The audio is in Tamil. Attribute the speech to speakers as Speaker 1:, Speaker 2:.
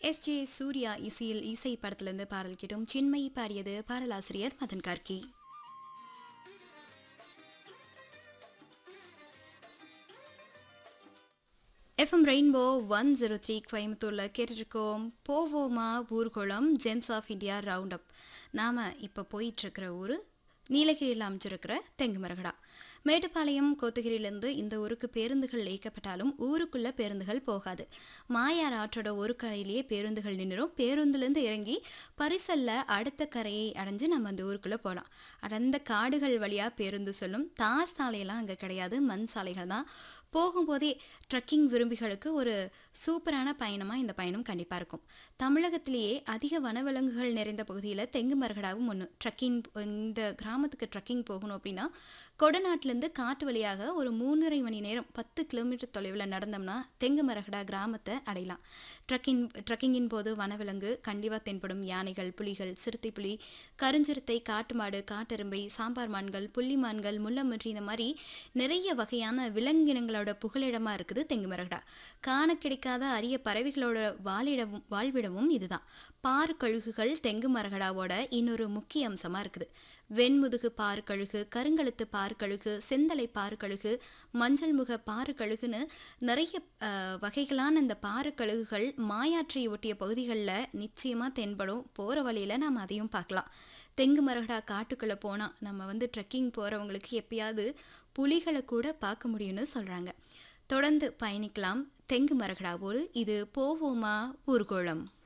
Speaker 1: எஸ் ஜே சூர்யா இசையில் இசை படத்திலிருந்து பாடல் கேட்டும் சின்மயி பாடியது பாடலாசிரியர் Madhan Karky FM rainbow one zero three கோயம்புத்தூரில் கேட்டுட்ருக்கோம் போவோமா ஊர்குளம் gems of India round up நாம் இப்போ போயிட்டுருக்கிற ஊர் நீலகிரியில் அமைச்சிருக்கிற தெங்குமரகடா மேட்டுப்பாளையம் கோத்தகிரியிலேருந்து இந்த ஊருக்கு பேருந்துகள் இயக்கப்பட்டாலும் ஊருக்குள்ள பேருந்துகள் போகாது மாயார் ஆற்றோட ஒரு கரையிலேயே பேருந்துகள் நின்றுடும் பேருந்துலேருந்து இறங்கி பரிசல்ல அடுத்த கரையை அடைஞ்சு நம்ம அந்த ஊருக்குள்ளே போகலாம் அடர்ந்த காடுகள் வழியாக பேருந்து சொல்லும் தார் சாலையெல்லாம் அங்கே கிடையாது மண் சாலைகள் தான் போகும்போதே ட்ரக்கிங் விரும்பிகளுக்கு ஒரு சூப்பரான பயணமாக இந்த பயணம் கண்டிப்பாக இருக்கும் தமிழகத்திலேயே அதிக வனவிலங்குகள் நிறைந்த பகுதியில் தெங்கு மரகடாவும் ஒன்று ட்ரக்கிங் இந்த கிராமத்துக்கு ட்ரக்கிங் போகணும் அப்படின்னா கொடநாட்டிலேருந்து காட்டு வழியாக ஒரு மூன்றரை மணி நேரம் பத்து கிலோமீட்டர் தொலைவில் நடந்தோம்னா தெங்கு மரகடா கிராமத்தை அடையலாம் ட்ரக்கிங் ட்ரக்கிங்கின் போது வனவிலங்கு கண்டிப்பாக தென்படும் யானைகள் புலிகள் சிறுத்தை புலி கருஞ்சிறுத்தை காட்டு மாடு காட்டெரும்பை சாம்பார் மான்கள் புள்ளி மான்கள் முள்ளமன்றி இந்த மாதிரி நிறைய வகையான விலங்கினங்களோட புகலிடமா இருக்குது தெங்குமரகடா காண கிடைக்காத அரிய பறவைகளோட வாழிடவும் வாழ்விடமும் இதுதான் பார் கழுகுகள் தெங்கு மரகடாவோட இன்னொரு முக்கிய அம்சமா இருக்குது வெண்முதுகு பார் கழுகு கருங்கழுத்து பார் கழுகு செந்தலை பார் கழுகு மஞ்சள் முக பாரு கழுகுன்னு நிறைய அஹ், வகைகளான இந்த பாரு கழுகுகள் மாயாற்றை ஒட்டிய பகுதிகளில் நிச்சயமாக தென்படும் போகிற வழியில் நாம் அதையும் பார்க்கலாம் தெங்கு மரகடா காட்டுக்குள்ளே போனால் நம்ம வந்து ட்ரெக்கிங் போகிறவங்களுக்கு எப்பயாவது புலிகளை கூட பார்க்க முடியும்னு சொல்கிறாங்க தொடர்ந்து பயணிக்கலாம் தெங்கு மரகடாவோடு இது போவோமா ஊர்கோளம்